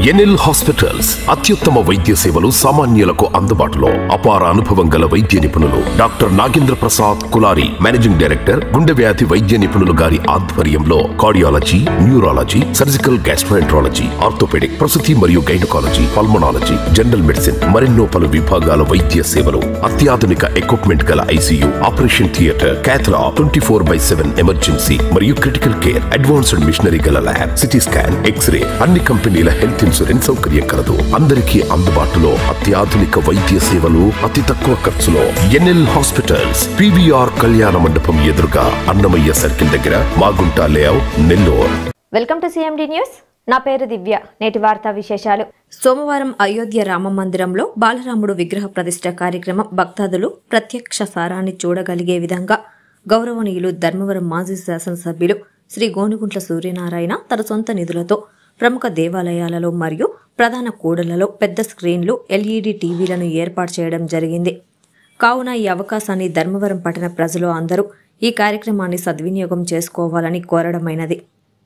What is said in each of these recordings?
NL hospitals అత్యుత్తమ వైద్య సేవలు సామాన్యులకు అందుబాటులో అపార అనుభవం గల వైద్య నిపుణులు doctor Nagendra Prasad Kulari managing director గుండె వ్యాధి వైద్య నిపుణులు గారి ఆధ్వర్యంలో cardiology neurology surgical gastroenterology orthopaedic ప్రసూతి మరియు గైనకాలజీ పల్మనాలజీ జనరల్ మెడిసిన్ మరెన్నో పలు విభాగాల వైద్య సేవలు అత్యాధునిక ఎక్విప్మెంట్ గల ICU operation theatre cath lab twenty four by seven emergency మరియు క్రిటికల్ కేర్ అడ్వాన్స్డ్ మిషనరీ గల ల్యాబ్ సిటీ స్కాన్ ఎక్స్రే అన్ని కంపెనీల హెల్త్ ఇన్సూరెన్స్ సౌకర్యం కలదు అందరికీ అందుబాటులో అత్యాధునిక వైద్య సేవలు అతి తక్కువ ఖర్చులో ఎన్ఎల్ హాస్పిటల్స్ పివిఆర్ కళ్యాణ మండపం ఎదురుగా అన్నమయ్య సర్కిల్ దగ్గర Magunta layout Nellore welcome to CMD news నా పేరు దివ్య నేటి వార్తా విశేషాలు సోమవారం అయోధ్య రామ మందిరంలో బాలరాముడు విగ్రహ ప్రతిష్ట కార్యక్రమం భక్తాదులు ప్రత్యక్ష సారాన్ని చూడగలిగే విధంగా గౌరవనీయులు ధర్మవరం మాజీ శాసనసభ్యులు శ్రీ గోనుగుంట్ల సూర్యనారాయణ తన సొంత నిధులతో ప్రముఖ దేవాలయాలలో మరియు ప్రధాన కూడలలో పెద్ద స్క్రీన్లు ఎల్ఈడి టీవీలను ఏర్పాటు చేయడం జరిగింది కావున ఈ అవకాశాన్ని ధర్మవరం పట్టణ ప్రజలు అందరూ ఈ కార్యక్రమాన్ని సద్వినియోగం చేసుకోవాలని కోరడమైనది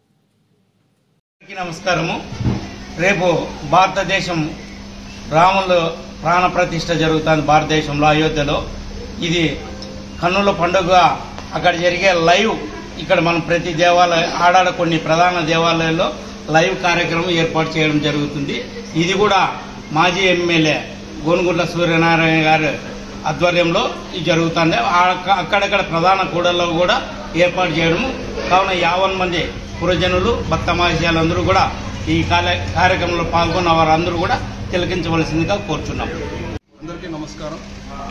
అందరికీ నమస్కారము రేపు భారతదేశం రాములు ప్రాణ ప్రతిష్ఠ జరుగుతుంది భారతదేశంలో అయోధ్యలో ఇది కన్నుల పండుగ అక్కడ జరిగే లైవ్ ఇక్కడ మనం ప్రతి దేవాలయ ఆడాడ కొన్ని ప్రధాన దేవాలయాల్లో లైవ్ కార్యక్రమం ఏర్పాటు చేయడం జరుగుతుంది ఇది కూడా మాజీ ఎమ్మెల్యే గోనుగుంట్ల సూర్యనారాయణ గారి ఆధ్వర్యంలో ఇది జరుగుతుంది ఆ- అక్కడక్కడ ప్రధాన కూడల్లో కూడా ఏర్పాటు చేయడము కావున యావన్ మంది పురజనులు భక్త మహర్షులందరూ కూడా ఈ కార్య- కార్యక్రమంలో పాల్గొన్న వారందరూ కూడా తిలకించవలసిందిగా కోరుచున్నాం అందరికీ నమస్కారం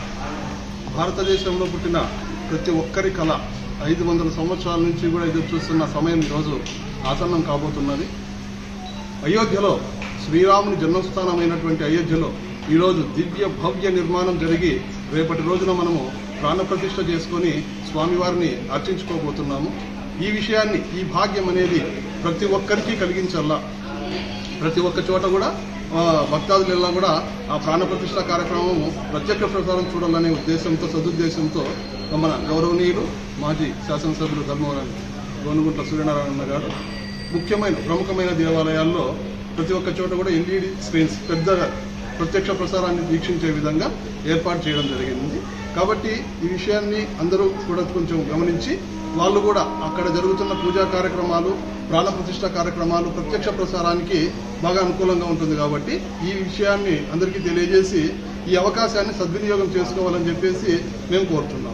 భారతదేశంలో పుట్టిన ప్రతి ఒక్కరి కళ ఐదు వందల సంవత్సరాల నుంచి కూడా ఎదురు చూస్తున్న సమయం ఈరోజు ఆసన్నం కాబోతున్నది అయోధ్యలో శ్రీరాముని జన్మస్థానమైనటువంటి అయోధ్యలో ఈరోజు దివ్య భవ్య నిర్మాణం జరిగి రేపటి రోజున మనము ప్రాణప్రతిష్ఠ చేసుకొని స్వామివారిని అర్చించుకోబోతున్నాము ఈ విషయాన్ని ఈ భాగ్యం అనేది ప్రతి ఒక్కరికి కలిగించల్లా ప్రతి ఒక్క చోట కూడా ఆ, భక్తాదులెల్లా కూడా ఆ ప్రాణప్రతిష్ఠ కార్యక్రమం ప్రత్యక్ష ప్రసారం చూడాలనే ఉద్దేశంతో సదుద్దేశంతో మన గౌరవనీయులు మాజీ శాసనసభ్యులు ధర్మవరం గోనుగుంట్ల సూర్యనారాయణ గారు ముఖ్యమైన ప్రముఖమైన దేవాలయాల్లో ప్రతి ఒక్క చోట కూడా ఎల్ఈడి స్క్రీన్స్ పెద్దగా ప్రత్యక్ష ప్రసారాన్ని వీక్షించే విధంగా ఏర్పాటు చేయడం జరిగింది కాబట్టి ఈ విషయాన్ని అందరూ కూడా కొంచెం గమనించి వాళ్ళు కూడా అక్కడ జరుగుతున్న పూజా కార్యక్రమాలు ప్రాణప్రతిష్ఠ కార్యక్రమాలు ప్రత్యక్ష ప్రసారానికి బాగా అనుకూలంగా ఉంటుంది కాబట్టి ఈ విషయాన్ని అందరికీ తెలియజేసి ఈ అవకాశాన్ని సద్వినియోగం చేసుకోవాలని చెప్పేసి మేము కోరుతున్నాం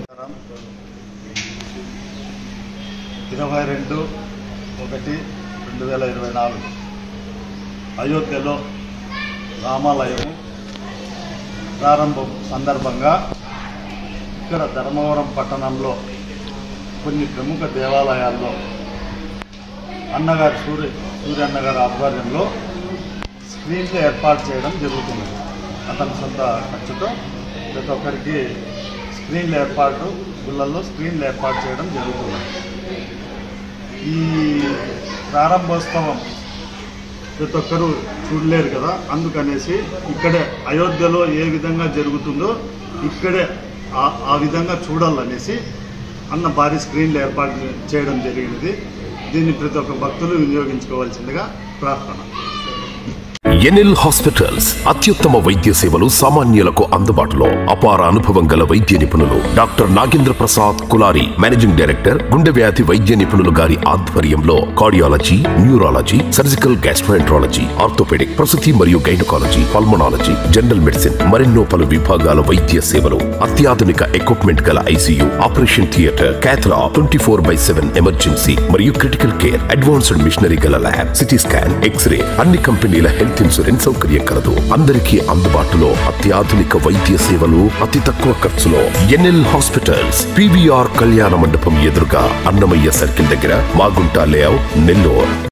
ఇరవై రెండు ఒకటి రెండు వేల ఇరవై నాలుగు అయోధ్యలో రామాలయము ప్రారంభం సందర్భంగా ఇక్కడ ధర్మవరం పట్టణంలో కొన్ని ప్రముఖ దేవాలయాల్లో అన్నగారి సూర్య సూర్యన్న గారి ఆధ్వర్యంలో స్క్రీన్లు ఏర్పాటు చేయడం జరుగుతుంది అతని సొంత ఖర్చుతో ప్రతి ఒక్కరికి స్క్రీన్ల ఏర్పాటు గుళ్ళల్లో స్క్రీన్లు ఏర్పాటు చేయడం జరుగుతుంది ఈ ప్రారంభోత్సవం ప్రతి ఒక్కరూ చూడలేరు కదా అందుకనేసి ఇక్కడే అయోధ్యలో ఏ విధంగా జరుగుతుందో ఇక్కడే ఆ- ఆ విధంగా చూడాలనేసి అన్న భారీ స్క్రీన్లు ఏర్పాటు చేయడం జరిగినది దీన్ని ప్రతి ఒక్క భక్తులు వినియోగించుకోవాల్సిందిగా ప్రార్థన ఎన్ఎల్ హాస్పిటల్స్ అత్యుత్తమ వైద్య సేవలు సామాన్యులకు అందుబాటులో అపార అనుభవం గల వైద్య నిపుణులు doctor Nagendra Prasad Kulari managing director గుండె వ్యాధి వైద్య నిపుణులు గారి ఆధ్వర్యంలో cardiology neurology surgical gastroenterology orthopaedic ప్రసూతి మరియు గైనకాలజీ పల్మనాలజీ జనరల్ మెడిసిన్ మరెన్నో పలు విభాగాల వైద్య సేవలు అత్యాధునిక ఎక్విప్మెంట్ గల ICU operation theatre cath lab twenty four by seven emergency మరియు క్రిటికల్ కేర్ అడ్వాన్స్డ్ మిషనరీ గల ల్యాబ్ సిటీ స్కాన్ ఎక్స్రే అన్ని కంపెనీల హెల్త్ ఇన్సూరెన్స్ సౌకర్యం కలదు అందరికీ అందుబాటులో అత్యాధునిక వైద్య సేవలు అతి తక్కువ ఖర్చులో ఎన్ఎల్ హాస్పిటల్స్ పివిఆర్ కళ్యాణ మండపం ఎదురుగా అన్నమయ్య సర్కిల్ దగ్గర మాగుంట లేఅవుట్ నెల్లూరు